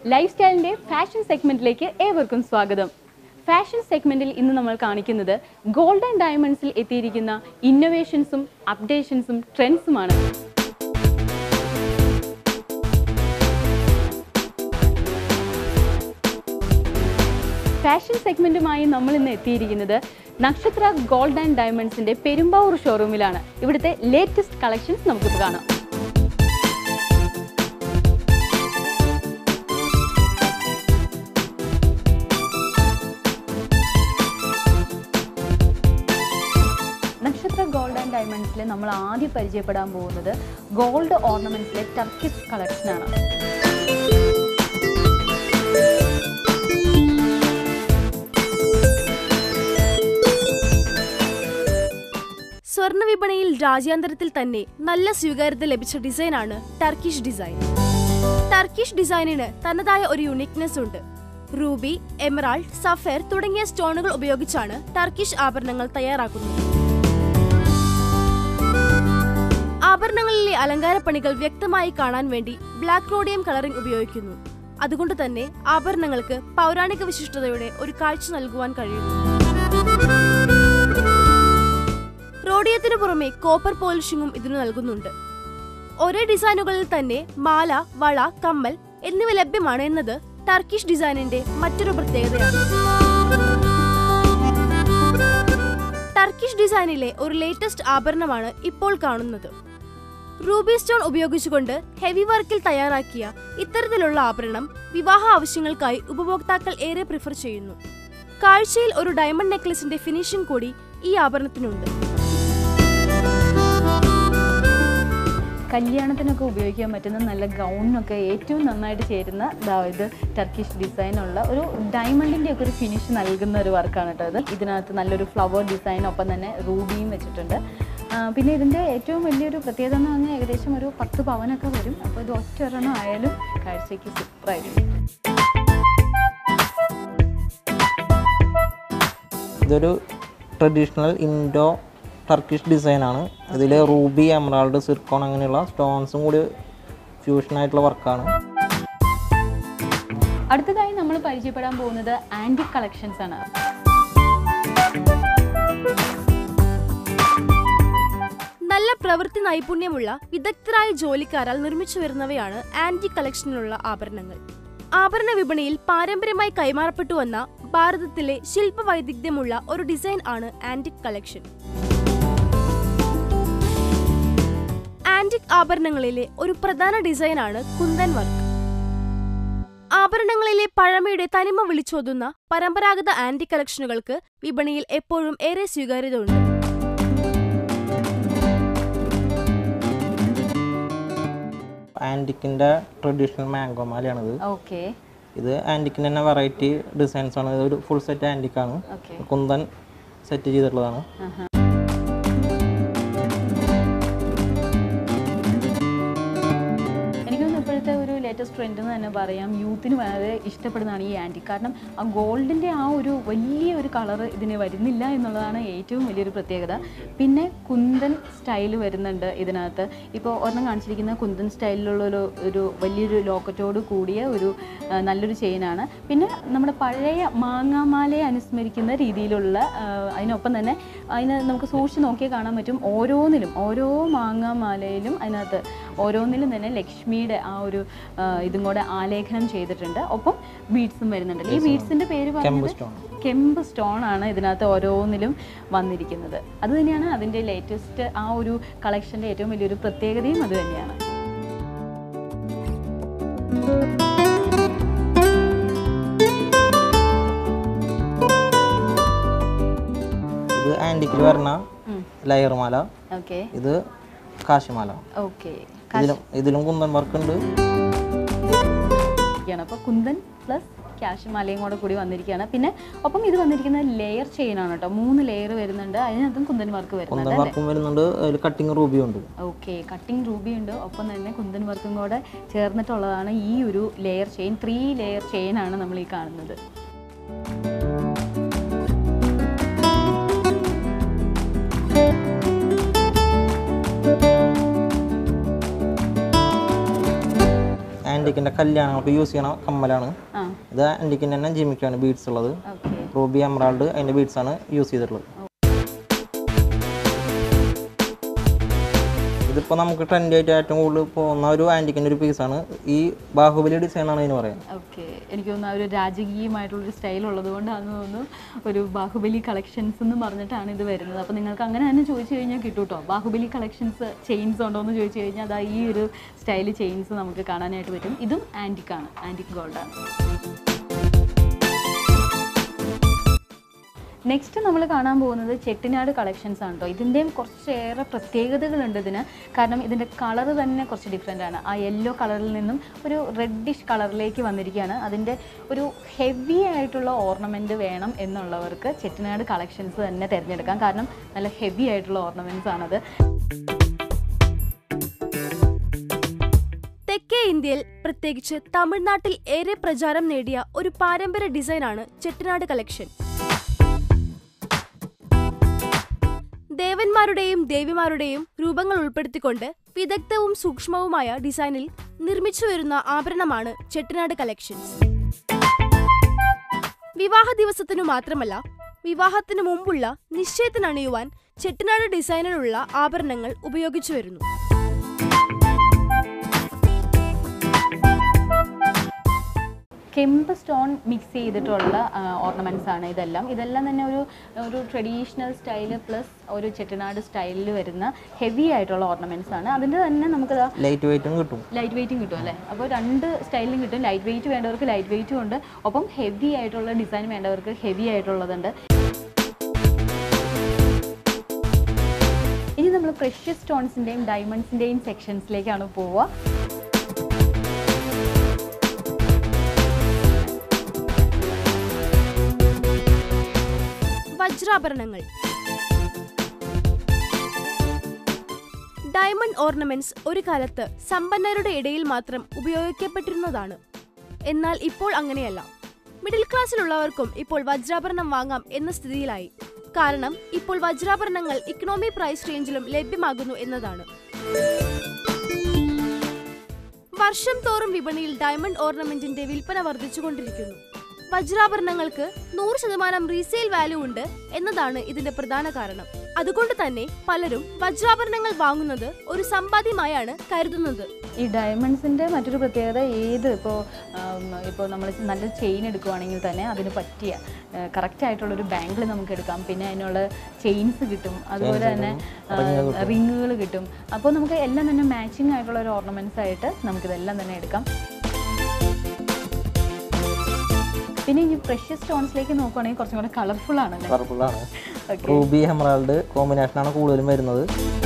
Life സ്റ്റൈലിന്റെ fashion സെഗ്മെന്റിലേക്ക് ഏവർക്കും സ്വാഗതം fashion സെഗ്മെന്റിൽ ഇന്ന് നമ്മൾ കാണിക്കുന്നത് ഗോൾഡൻ ഡയമണ്ട്സിൽ എത്തിയിരിക്കുന്ന ഇന്നോവേഷൻസും അപ്ഡേഷൻസും ട്രെൻഡ്സുമാണ് ഫാഷൻ സെഗ്മെന്റുമായി നമ്മൾ ഇന്ന് എത്തിയിരിക്കുന്നത് നക്ഷത്ര ഗോൾഡ് ആൻഡ് ഡയമണ്ട്സിന്റെ പെരുമ്പാവൂർ ഷോറൂമിലാണ് ഇവിടുത്തെ ലേറ്റസ്റ്റ് കളക്ഷൻസ് നമുക്കിപ്പോൾ കാണാം നക്ഷത്ര ഗോൾഡ് ആൻഡ് ഡയമണ്ട്സിൽ നമ്മൾ ആദ്യം പരിചയപ്പെടാൻ പോകുന്നത് ഗോൾഡ് ഓർണമെന്റ്സിലെ ടർക്കിഷ് കളക്ഷനാണ് സ്വർണ്ണ വിപണിയിൽ രാജ്യാന്തരത്തിൽ തന്നെ നല്ല സ്വീകാര്യത ലഭിച്ച ഡിസൈനാണ് ടർക്കിഷ് ഡിസൈൻ ടർക്കിഷ് ഡിസൈനിന് തനതായ ഒരു യുണീക്നെസ് ഉണ്ട് റൂബി എമറാൾഡ് സഫയർ തുടങ്ങിയ സ്റ്റോണുകൾ ഉപയോഗിച്ചാണ് ടർക്കിഷ് ആഭരണങ്ങൾ തയ്യാറാക്കുന്നത് ആഭരണങ്ങളിലെ അലങ്കാരപ്പണികൾ വ്യക്തമായി കാണാൻ വേണ്ടി ബ്ലാക്ക് റോഡിയം കളറിംഗ് ഉപയോഗിക്കുന്നു അതുകൊണ്ട് തന്നെ ആഭരണങ്ങൾക്ക് പൗരാണിക വിശിഷ്ടതയുടെ ഒരു കാഴ്ച നൽകുവാൻ കഴിയുന്നു റോഡിയത്തിനു പുറമെ കോപ്പർ പോളിഷിംഗും ഇതിനു നൽകുന്നുണ്ട് ഒരേ ഡിസൈനുകളിൽ തന്നെ മാല വള കമ്മൽ എന്നിവ ലഭ്യമാണ് എന്നത് ടർക്കിഷ് ഡിസൈനിന്റെ മറ്റൊരു പ്രത്യേകതയാണ് ടർക്കിഷ് ഡിസൈനിലെ ഒരു ലേറ്റസ്റ്റ് ആഭരണമാണ് ഇപ്പോൾ കാണുന്നത് റൂബി സ്റ്റോൺ ഉപയോഗിച്ചുകൊണ്ട് ഹെവി വർക്കിൽ തയ്യാറാക്കിയ ഇത്തരത്തിലുള്ള ആഭരണം വിവാഹ ആവശ്യങ്ങൾക്കായി ഉപഭോക്താക്കൾ ഏറെ പ്രിഫർ ചെയ്യുന്നു കാഴ്ചയിൽ ഒരു ഡയമണ്ട് നെക്ലസിന്റെ ഫിനിഷിംഗ് കൂടി ഈ ആഭരണത്തിനുണ്ട് കല്യാണത്തിനൊക്കെ ഉപയോഗിക്കാൻ പറ്റുന്ന നല്ല ഗൗണിനൊക്കെ ഏറ്റവും നന്നായിട്ട് ചേരുന്ന ദാ ഇത് ടർക്കിഷ് ഡിസൈനുള്ള ഒരു ഡയമണ്ടിൻ്റെ ഒക്കെ ഒരു ഫിനിഷ് നൽകുന്ന ഒരു വർക്കാണ് കേട്ടോ ഇത് ഇതിനകത്ത് നല്ലൊരു ഫ്ലവർ ഡിസൈൻ ഒപ്പം തന്നെ റൂബിയും വെച്ചിട്ടുണ്ട് ആ, പിന്നെ ഇതിൻ്റെ ഏറ്റവും വലിയൊരു പ്രത്യേകത എന്ന് പറഞ്ഞാൽ ഏകദേശം ഒരു പത്ത് പവനൊക്കെ വരും അപ്പോൾ ഇത് ഒറ്റ ഒരെണ്ണം ആയാലും കാഴ്ചയ്ക്ക് സൂപ്പറായിരിക്കും ഇതൊരു ട്രഡീഷണൽ ഇൻഡോ ടർക്കിഷ് ഡിസൈനാണ് ഇതിൽ റൂബി എമറാൾഡ് സിർക്കോൺ അങ്ങനെയുള്ള സ്റ്റോൺസും കൂടി ഫ്യൂഷനായിട്ടുള്ള വർക്കാണ് അടുത്തതായി നമ്മൾ പരിചയപ്പെടാൻ പോകുന്നത് ആൻറ്റിക് കളക്ഷൻസ് ആണ് നല്ല പ്രവൃത്തി നൈപുണ്യമുള്ള വിദഗ്ധരായ ജോലിക്കാരാൽ നിർമ്മിച്ചു വരുന്നവയാണ് ആന്റി കളക്ഷനിലുള്ള ആഭരണങ്ങൾ ആഭരണ വിപണിയിൽ പാരമ്പര്യമായി കൈമാറപ്പെട്ടു വന്ന ഭാരതത്തിലെ ശില്പ വൈദഗ്ധ്യമുള്ള ഒരു ഡിസൈൻ ആണ് ആന്റിക് കളക്ഷൻ ആന്റിക് ആഭരണങ്ങളിലെ ഒരു പ്രധാന ഡിസൈനാണ് കുന്തൻ വർക്ക് ആഭരണങ്ങളിലെ പഴമയുടെ തനിമ വിളിച്ചോതുന്ന പരമ്പരാഗത ആന്റി കളക്ഷനുകൾക്ക് വിപണിയിൽ എപ്പോഴും ഏറെ സ്വീകാര്യത ഉണ്ട് ആൻറ്റിക്കിൻ്റെ ട്രഡീഷണൽ മാംഗോ മാലയാണിത് ഓക്കെ ഇത് ആൻറ്റിക്കിൻ്റെ തന്നെ വെറൈറ്റി ഡിസൈൻസ് ആണ് ഇത് ഒരു ഫുൾ സെറ്റ് ആൻറ്റിക്കാണ് ഓക്കെ കുന്തൻ സെറ്റ് ചെയ്തിട്ടുള്ളതാണ് എനിക്ക് തോന്നുന്നു ഇപ്പോഴത്തെ ഒരു ലേറ്റസ്റ്റ് ട്രെൻഡ് എന്ന് തന്നെ പറയാം യൂത്തിന് വളരെ ഇഷ്ടപ്പെടുന്നതാണ് ഈ ആൻറ്റി കാരണം ആ ഗോൾഡിൻ്റെ ആ ഒരു വലിയ ഒരു കളർ ഇതിന് വരുന്നില്ല എന്നുള്ളതാണ് ഏറ്റവും വലിയൊരു പ്രത്യേകത പിന്നെ കുന്തൻ സ്റ്റൈൽ വരുന്നുണ്ട് ഇതിനകത്ത് ഇപ്പോൾ ഒരെണ്ണം കാണിച്ചിരിക്കുന്ന കുന്തൻ സ്റ്റൈലിലുള്ള ഒരു ഒരു വലിയൊരു ലോക്കറ്റോട് കൂടിയ ഒരു ആ, നല്ലൊരു ചെയിനാണ് പിന്നെ നമ്മുടെ പഴയ മാങ്ങാമാലയെ അനുസ്മരിക്കുന്ന രീതിയിലുള്ള ആ, അതിനൊപ്പം തന്നെ അതിന് നമുക്ക് സൂക്ഷിച്ച് നോക്കിയാൽ കാണാൻ പറ്റും ഓരോന്നിലും ഓരോ മാങ്ങാമാലയിലും അതിനകത്ത് ഓരോന്നിലും തന്നെ ലക്ഷ്മിയുടെ ആ ഒരു ആ, ഇതും കൂടെ ആലേഖനം ചെയ്തിട്ടുണ്ട് ഒപ്പം ബീഡ്സും വരുന്നുണ്ട് ഈ ബീഡ്സിന്റെ പേര് കെമ്പ് പറഞ്ഞത് സ്റ്റോൺ കെമ്പ് സ്റ്റോൺ ആണ് ഇതിനകത്ത് ഓരോന്നിലും വന്നിരിക്കുന്നത് അത് തന്നെയാണ് അതിൻ്റെ ലേറ്റസ്റ്റ് ആ ഒരു കളക്ഷൻ്റെ ഏറ്റവും വലിയൊരു പ്രത്യേകതയും അത് തന്നെയാണ് ഇത് ആൻറ്റിക്കിൽ വരുന്ന ലെയർ മാല ഓക്കെ ഇത് കാശിമാല ഓക്കെ ഇതിലും ഇതിലും കുന്തൻ വർക്ക് ഉണ്ട് അപ്പോൾ കുന്തൻ പ്ലസ് ക്യാഷ് മലയും കൂടെ കൂടി വന്നിരിക്കുകയാണ് പിന്നെ ഒപ്പം ഇത് വന്നിരിക്കുന്നത് ലെയർ ചെയിൻ ആണ് കേട്ടോ മൂന്ന് ലെയർ വരുന്നുണ്ട് അതിനകത്തും കുന്തൻ വർക്ക് വരുന്നുണ്ട് കുന്തൻ വർക്കും വരുന്നുണ്ട് അതിൽ കട്ടിങ് റൂബിയും ഉണ്ട് ഓക്കെ കട്ടിങ് റൂബി ഉണ്ട് ഒപ്പം തന്നെ കുന്തൻ വർക്കും കൂടെ ചേർന്നിട്ടുള്ളതാണ് ഈ ഒരു layer chain three layer chain ആണ് നമ്മൾ ഈ കാണുന്നത് ആൻറ്റിക്കിൻ്റെ കല്യാണങ്ങൾക്ക് യൂസ് ചെയ്യണ കമ്മലാണ് ആ ഇത് ആൻറ്റിക്കിൻ്റെ തന്നെ ജിമിക്കാണ് ബീഡ്സ് ഉള്ളത് ഓക്കെ റൂബി എമറാൾഡ് അതിൻ്റെ ബീഡ്സ് ആണ് യൂസ് ചെയ്തിട്ടുള്ളത് ഇതിപ്പോൾ നമുക്ക് ട്രെൻഡ് ആയിട്ട് ഏറ്റവും കൂടുതൽ പോകുന്ന ഒരു ആൻറ്റിക്കിൻ്റെ ഒരു പീസാണ് ഈ ബാഹുബലി ഡിസൈൻ ആണ് ഇതിന് പറയാം ഓക്കെ എനിക്ക് തോന്നുന്നു ആ ഒരു രാജകീയമായിട്ടുള്ളൊരു സ്റ്റൈൽ ഉള്ളത് കൊണ്ടാണെന്ന് തോന്നുന്നു ഒരു ബാഹുബലി കളക്ഷൻസ് എന്ന് പറഞ്ഞിട്ടാണ് ഇത് വരുന്നത് അപ്പോൾ നിങ്ങൾക്ക് അങ്ങനെ തന്നെ ചോദിച്ചു കഴിഞ്ഞാൽ കിട്ടും കേട്ടോ ബാഹുബലി കളക്ഷൻസ് ചെയിൻസ് ഉണ്ടോ എന്ന് ചോദിച്ചു കഴിഞ്ഞാൽ അതാ ഈ ഒരു സ്റ്റൈൽ ചെയിൻസ് നമുക്ക് കാണാനായിട്ട് പറ്റും ഇതും ആൻറ്റിക്കാണ് ആൻറ്റിക് ഗോൾഡാണ് നെക്സ്റ്റ് നമ്മൾ കാണാൻ പോകുന്നത് ചെട്ടിനാട് കളക്ഷൻസ് ആണ് കേട്ടോ ഇതിൻ്റെയും കുറച്ചേറെ പ്രത്യേകതകളുണ്ട് ഇതിന് കാരണം ഇതിൻ്റെ കളർ തന്നെ കുറച്ച് ഡിഫറെൻ്റ് ആണ് ആ യെല്ലോ കളറിൽ നിന്നും ഒരു റെഡിഷ് കളറിലേക്ക് വന്നിരിക്കുകയാണ് അതിൻ്റെ ഒരു ഹെവി ആയിട്ടുള്ള ഓർണമെൻറ്റ് വേണം എന്നുള്ളവർക്ക് ചെട്ടിനാട് കളക്ഷൻസ് തന്നെ തിരഞ്ഞെടുക്കാം കാരണം നല്ല ഹെവി ആയിട്ടുള്ള ഓർണമെൻറ്റ്സ് ആണത് തെക്കേ ഇന്ത്യയിൽ പ്രത്യേകിച്ച് തമിഴ്നാട്ടിൽ ഏറെ പ്രചാരം നേടിയ ഒരു പാരമ്പര്യ ഡിസൈനാണ് ചെട്ടിനാട് കളക്ഷൻ ദേവന്മാരുടെയും ദേവിമാരുടെയും രൂപങ്ങൾ ഉൾപ്പെടുത്തിക്കൊണ്ട് വിദഗ്ധവും സൂക്ഷ്മവുമായ ഡിസൈനിൽ നിർമ്മിച്ചു വരുന്ന ആഭരണമാണ് ചെട്ടിനാട് കളക്ഷൻസ് വിവാഹ ദിവസത്തിനു മാത്രമല്ല വിവാഹത്തിനു മുമ്പുള്ള നിശ്ചയത്തിനണിയുവാൻ ചെട്ടിനാട് ഡിസൈനിലുള്ള ആഭരണങ്ങൾ ഉപയോഗിച്ചു വരുന്നു കെമ്പ് സ്റ്റോൺ മിക്സ് ചെയ്തിട്ടുള്ള ഓർണമെൻറ്റ്സ് ആണ് ഇതെല്ലാം ഇതെല്ലാം തന്നെ ഒരു ഒരു ട്രഡീഷണൽ സ്റ്റൈല് പ്ലസ് ഒരു ചെട്ടിനാട് സ്റ്റൈലിൽ വരുന്ന ഹെവി ആയിട്ടുള്ള ഓർണമെൻറ്റ്സ് ആണ് അതിൻ്റെ തന്നെ നമുക്ക് ലൈറ്റ് വെയിറ്റും കിട്ടും ലൈറ്റ് വെയിറ്റും കിട്ടും അല്ലേ അപ്പോൾ രണ്ട് സ്റ്റൈലിലും കിട്ടും ലൈറ്റ് വെയിറ്റ് വേണ്ടവർക്ക് ലൈറ്റ് വെയിറ്റും ഉണ്ട് ഒപ്പം ഹെവി ആയിട്ടുള്ള ഡിസൈൻ വേണ്ടവർക്ക് ഹെവി ആയിട്ടുള്ളതുണ്ട് ഇനി നമ്മൾ പ്രഷ്യസ് സ്റ്റോൺസിൻ്റെയും ഡയമണ്ട്സിൻ്റെയും സെക്ഷൻസിലേക്കാണ് പോവുക വജ്രാഭരണങ്ങൾ ഡയമണ്ട് ഓർണമെന്റ്സ് ഒരു കാലത്ത് സമ്പന്നരുടെ ഇടയിൽ മാത്രം ഉപയോഗിക്കപ്പെട്ടിരുന്നതാണ് എന്നാൽ ഇപ്പോൾ അങ്ങനെയല്ല മിഡിൽ ക്ലാസ്സിലുള്ളവർക്കും ഇപ്പോൾ വജ്രാഭരണം വാങ്ങാം എന്ന സ്ഥിതിയിലായി കാരണം ഇപ്പോൾ വജ്രാഭരണങ്ങൾ ഇക്കണോമി പ്രൈസ് റേഞ്ചിലും ലഭ്യമാകുന്നു എന്നതാണ് വർഷം തോറും വിപണിയിൽ ഡയമണ്ട് ഓർണമെന്റിന്റെ വിൽപ്പന വർദ്ധിച്ചുകൊണ്ടിരിക്കുന്നു വജ്രാഭരണങ്ങൾക്ക് നൂറ് ശതമാനം റീസെയിൽ വാല്യൂ ഉണ്ട് എന്നതാണ് ഇതിന്റെ പ്രധാന കാരണം അതുകൊണ്ട് തന്നെ പലരും വജ്രാഭരണങ്ങൾ വാങ്ങുന്നത് ഒരു സമ്പാദ്യമായാണ് കരുതുന്നത് ഈ ഡയമണ്ട്സിൻ്റെ മറ്റൊരു പ്രത്യേകത ഏത് ഇപ്പോൾ ഇപ്പോൾ നമ്മൾ നല്ല ചെയിൻ എടുക്കുവാണെങ്കിൽ തന്നെ അതിന് പറ്റിയ കറക്റ്റ് ആയിട്ടുള്ളൊരു ബാങ്കിൾ നമുക്ക് എടുക്കാം പിന്നെ അതിനുള്ള ചെയിൻസ് കിട്ടും അതുപോലെ തന്നെ റിങ്ങുകൾ കിട്ടും അപ്പോൾ നമുക്ക് എല്ലാം തന്നെ മാച്ചിങ് ആയിട്ടുള്ള ഒരു ഓർണമെൻറ്റ്സ് ആയിട്ട് നമുക്കിതെല്ലാം തന്നെ എടുക്കാം പിന്നെ ഈ പ്രഷ്യസ് സ്റ്റോൺസിലേക്ക് നോക്കുവാണെങ്കിൽ കുറച്ചും കൂടെ കളർഫുൾ ആണല്ലേ കളർഫുള്ളാണ് ഓക്കെ റൂബി എമറാൾഡ് കോമ്പിനേഷനാണ് കൂടുതലും വരുന്നത്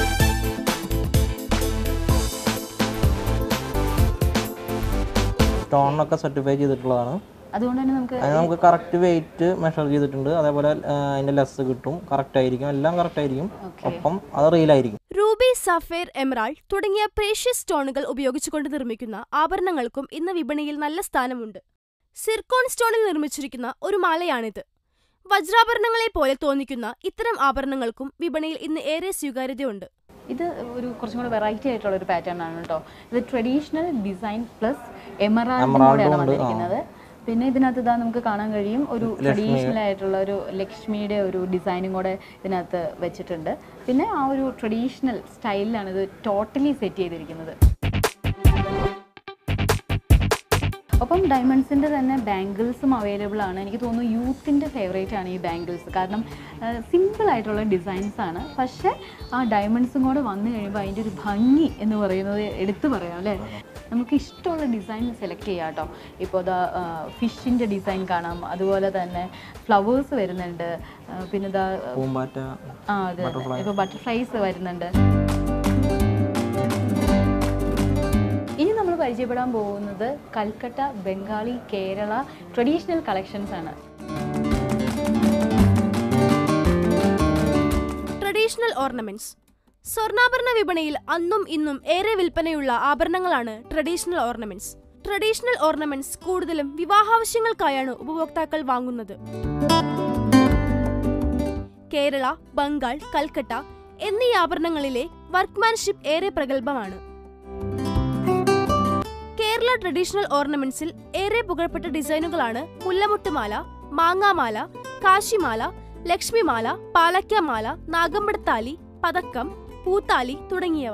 സ്റ്റോണിനൊക്കെ സർട്ടിഫൈ ചെയ്തിട്ടുള്ളതാണ് അതുകൊണ്ട് തന്നെ നമുക്ക് അതിന് നമുക്ക് കറക്റ്റ് വെയിറ്റ് മെഷർ ചെയ്തിട്ടുണ്ട് അതേപോലെ ആ, അതിന്റെ ലെസ് കിട്ടും കറക്റ്റ് ആയിരിക്കും എല്ലാം കറക്റ്റ് ആയിരിക്കും ഒപ്പം അത് റിയൽ ആയിരിക്കും റൂബി സഫേർ എമറാൾഡ് തുടങ്ങിയ പ്രേഷ്യസ് സ്റ്റോണുകൾ ഉപയോഗിച്ചുകൊണ്ട് നിർമ്മിക്കുന്ന ആഭരണങ്ങൾക്കും ഇന്ന് വിപണിയിൽ നല്ല സ്ഥാനമുണ്ട് സിർക്കോൺ സ്റ്റോണിൽ നിർമ്മിച്ചിരിക്കുന്ന ഒരു മാലയാണിത് വജ്രാഭരണങ്ങളെ പോലെ തോന്നിക്കുന്ന ഇത്തരം ആഭരണങ്ങൾക്കും വിപണിയിൽ ഇന്ന് ഏറെ സ്വീകാര്യതയുണ്ട് ഇത് ഒരു കുറച്ചും കൂടെ വെറൈറ്റി ആയിട്ടുള്ള ഒരു പാറ്റേൺ ആണ് കേട്ടോ ഇത് ട്രഡീഷണൽ ഡിസൈൻ പ്ലസ് എമറാൾഡിലൂടെയാണ് വന്നിരിക്കുന്നത് പിന്നെ ഇതിനകത്ത് ഇതാ നമുക്ക് കാണാൻ കഴിയും ഒരു ട്രഡീഷണൽ ആയിട്ടുള്ള ഒരു ലക്ഷ്മിയുടെ ഒരു ഡിസൈനും കൂടെ ഇതിനകത്ത് വെച്ചിട്ടുണ്ട് പിന്നെ ആ ഒരു ട്രഡീഷണൽ സ്റ്റൈലിലാണ് ഇത് ടോട്ടലി സെറ്റ് ചെയ്തിരിക്കുന്നത് ഒപ്പം ഡയമണ്ട്സിൻ്റെ തന്നെ ബാംഗിൾസും അവൈലബിൾ ആണ് എനിക്ക് തോന്നുന്നു യൂത്തിൻ്റെ ഫേവറേറ്റ് ആണ് ഈ ബാംഗിൾസ് കാരണം സിമ്പിൾ ആയിട്ടുള്ള ഡിസൈൻസ് ആണ് പക്ഷേ ആ ഡയമണ്ട്സും കൂടെ വന്നു കഴിയുമ്പോൾ അതിൻ്റെ ഒരു ഭംഗി എന്ന് പറയുന്നത് എടുത്തു പറയാം അല്ലേ നമുക്ക് ഇഷ്ടമുള്ള ഡിസൈൻ സെലക്ട് ചെയ്യാം കേട്ടോ ഇപ്പോൾ ഇതാ ഫിഷിൻ്റെ ഡിസൈൻ കാണാം അതുപോലെ തന്നെ ഫ്ലവേഴ്സ് വരുന്നുണ്ട് ആ, പിന്നെ ഇതാ പൂമ്പാറ്റ ആ അതെ ഇപ്പോൾ ബട്ടർഫ്ലൈസ് വരുന്നുണ്ട് ഇനി നമ്മൾ പരിചയപ്പെടാൻ പോകുന്നത് കൽക്കട്ട ബംഗാളി കേരള ട്രഡീഷണൽ കളക്ഷൻസ് ആണ് ട്രഡീഷണൽ ഓർണമെന്റ്സ് സ്വർണ്ണാഭരണ വിപണിയിൽ അന്നും ഇന്നും ഏറെ വിൽപ്പനയുള്ള ആഭരണങ്ങളാണ് ട്രഡീഷണൽ ഓർണമെന്റ്സ് ട്രഡീഷണൽ ഓർണമെന്റ്സ് കൂടുതലും വിവാഹാവശ്യങ്ങൾക്കായാണ് ഉപഭോക്താക്കൾ വാങ്ങുന്നത് കേരള ബംഗാൾ കൽക്കട്ട എന്നീ ആഭരണങ്ങളിലെ വർക്ക്മാൻഷിപ്പ് ഏറെ പ്രഗത്ഭമാണ് കേരള കേരള ട്രഡീഷണൽ ഓർണമെന്റ്സിൽ ഏറെ പുകഴ്പെട്ട ഡിസൈനുകളാണ് മുല്ലമുട്ടുമാല മാങ്ങാമാല കാശിമാല ലക്ഷ്മിമാല പാലക്കാമാല നാഗമ്പടത്താലി പതക്കം പൂത്താലി തുടങ്ങിയവ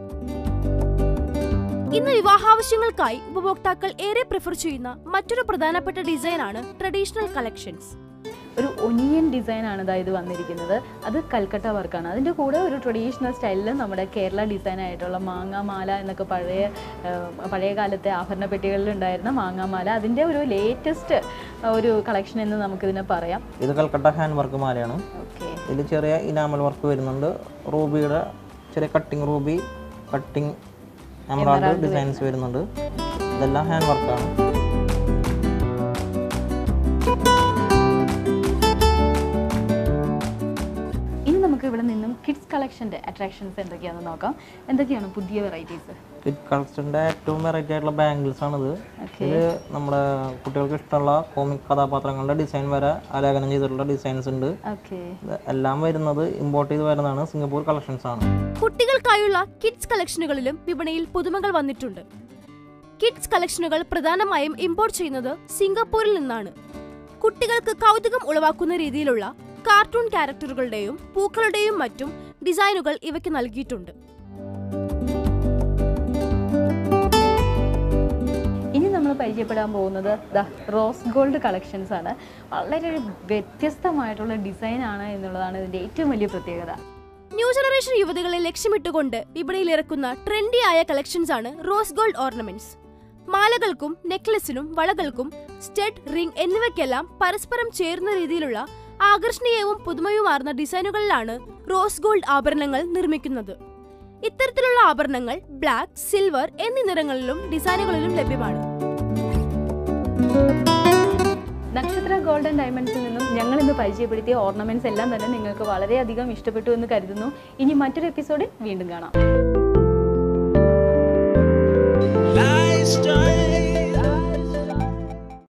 ഇന്ന് വിവാഹാവശ്യങ്ങൾക്കായി ഉപഭോക്താക്കൾ ഏറെ പ്രിഫർ ചെയ്യുന്ന മറ്റൊരു പ്രധാനപ്പെട്ട ഡിസൈനാണ് ട്രഡീഷണൽ കളക്ഷൻസ് ഒരു ഒനിയൻ ഡിസൈനാണ് ഇതാ ഇത് വന്നിരിക്കുന്നത് അത് കൽക്കട്ട വർക്കാണ് അതിൻ്റെ കൂടെ ഒരു ട്രഡീഷണൽ സ്റ്റൈലിൽ നമ്മുടെ കേരള ഡിസൈൻ ആയിട്ടുള്ള മാങ്ങാമാല എന്നൊക്കെ പഴയ ആ, പഴയ കാലത്തെ ആഭരണ പെട്ടികളിൽ ഉണ്ടായിരുന്ന മാങ്ങാമാല അതിൻ്റെ ഒരു ലേറ്റസ്റ്റ് ഒരു കളക്ഷൻ എന്ന് നമുക്കിതിനെ പറയാം ഇത് കൽക്കട്ട ഹാൻഡ് വർക്ക് മാലയാണ് ഓക്കെ ഇതിൽ ചെറിയ ഇനാമൽ വർക്ക് വരുന്നുണ്ട് റൂബിയുടെ ചെറിയ cutting ruby cutting emerald designs വരുന്നുണ്ട് ഇതെല്ലാം ഹാൻഡ് വർക്കാണ് ഇനി നമുക്ക് ഇവിടെ നിന്നും കിഡ്സ് കളക്ഷൻ്റെ അട്രാക്ഷൻസ് എന്തൊക്കെയാണെന്ന് നോക്കാം എന്തൊക്കെയാണ് പുതിയ വെറൈറ്റീസ് കിഡ് കളക്ഷൻ്റെ ഏറ്റവും വെറൈറ്റി ആയിട്ടുള്ള ബാംഗിൾസ് ആണിത് ഇത് നമ്മുടെ കുട്ടികൾക്ക് ഇഷ്ടമുള്ള കോമിക് കഥാപാത്രങ്ങളുടെ ഡിസൈൻ വരെ ആലേഖനം ചെയ്തിട്ടുള്ള ഡിസൈൻസ് ഉണ്ട് ഓക്കെ ഇത് എല്ലാം വരുന്നത് ഇമ്പോർട്ട് ചെയ്ത് വരുന്നതാണ് സിംഗപ്പൂർ കളക്ഷൻസ് ആണ് കുട്ടികൾക്കായുള്ള കിഡ്സ് കളക്ഷനുകളിലും വിപണിയിൽ പുതുമകൾ വന്നിട്ടുണ്ട് കിഡ്സ് കളക്ഷനുകൾ പ്രധാനമായും ഇമ്പോർട്ട് ചെയ്യുന്നത് സിംഗപ്പൂരിൽ നിന്നാണ് കുട്ടികൾക്ക് കൗതുകം ഉളവാക്കുന്ന രീതിയിലുള്ള കാർട്ടൂൺ ക്യാരക്ടറുകളുടെയും പൂക്കളുടെയും മറ്റും ഡിസൈനുകൾ ഇവയ്ക്ക് നൽകിയിട്ടുണ്ട് ഇനി നമ്മൾ പരിചയപ്പെടാൻ പോകുന്നത് ദ റോസ് ഗോൾഡ് കളക്ഷൻസ് ആണ് വളരെ ഒരു വ്യത്യസ്തമായിട്ടുള്ള ഡിസൈൻ ആണ് എന്നുള്ളതാണ് ഇതിൻ്റെ ഏറ്റവും വലിയ പ്രത്യേകത ന്യൂ ജനറേഷൻ യുവതികളെ ലക്ഷ്യമിട്ടുകൊണ്ട് വിപണിയിൽ ഇറക്കുന്ന ട്രെൻഡി ആയ കളക്ഷൻസ് ആണ് റോസ് ഗോൾഡ് ഓർണമെന്റ്സ് മാലകൾക്കും നെക്ലസിനും വളകൾക്കും സ്റ്റഡ് റിംഗ് എന്നിവയ്ക്കെല്ലാം പരസ്പരം ചേർന്ന രീതിയിലുള്ള ആകർഷണീയവും പുതുമയുമാർന്ന ഡിസൈനുകളിലാണ് റോസ് ഗോൾഡ് ആഭരണങ്ങൾ നിർമ്മിക്കുന്നത് ഇത്തരത്തിലുള്ള ആഭരണങ്ങൾ ബ്ലാക്ക് സിൽവർ എന്നീ നിറങ്ങളിലും ഡിസൈനുകളിലും ലഭ്യമാണ് നക്ഷത്ര ഗോൾഡൻ ഡയമണ്ട്സിൽ നിന്നും ഞങ്ങൾ ഇന്ന് പരിചയപ്പെടുത്തിയ ഓർണമെന്റ്സ് എല്ലാം തന്നെ നിങ്ങൾക്ക് വളരെയധികം ഇഷ്ടപ്പെട്ടു എന്ന് കരുതുന്നു ഇനി മറ്റൊരു എപ്പിസോഡിൽ വീണ്ടും കാണാം Lifestyle.